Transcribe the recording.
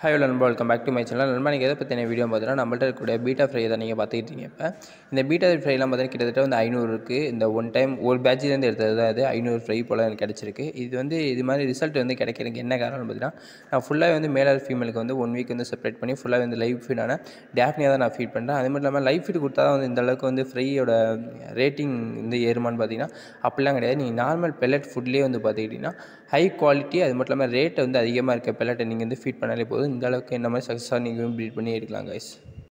hi நண்பா welcome back to my channel நண்பா நீங்கள் எதை பற்றின வீடியோ பார்த்தீங்கன்னா நம்மள்ட்ட இருக்கக்கூடிய பீட்டா ஃப்ரை தான் நீங்கள் பார்த்துக்கிட்டு இருக்கீங்க இப்போ இந்த பீட்டா ஃப்ரைலாம் பார்த்தீங்கன்னா கிட்டத்தட்ட வந்து ஐநூறு இருக்குது இந்த ஒன் டைம் ஒரு பேட்ச்லேருந்து எடுத்தது தான் இது ஐநூறு ஃப்ரை போல் எனக்கு கிடச்சிருக்கு இது வந்து இது மாதிரி ரிசல்ட் வந்து கிடைக்கிறதுக்கு என்ன காரணம்னு பார்த்தீங்கன்னா நான் ஃபுல்லாக வந்து மேலே ஃபீமேலுக்கு வந்து ஒன் வீக் வந்து செப்பரேட் பண்ணி ஃபுல்லாக வந்து லைவ் ஃபீடான டேஃப்னியாக தான் நான் ஃபீட் பண்ணுறேன் அது மட்டும் இல்லாமல் லைவ் ஃபீட் கொடுத்தா தான் வந்து இந்த அளவுக்கு வந்து ஃப்ரையோட ரேட்டிங் வந்து ஏறுமான்னு பார்த்தீங்கன்னா அப்படிலாம் கிடையாது நீங்கள் நார்மல் பெல்லட் ஃபுட்லேயே வந்து பார்த்துக்கிட்டிங்கன்னா ஹை குவாலிட்டி அது மட்டும் இல்லாமல் ரேட் வந்து அதிகமாக இருக்க பெல்லட்டை நீங்கள் வந்து ஃபீட் பண்ணாலே போதும் இந்த அளவுக்கு இந்த மாதிரி சக்ஸஸாக நீங்கள் ப்ரீட் பண்ணி எடுக்கலாம் கைஸ்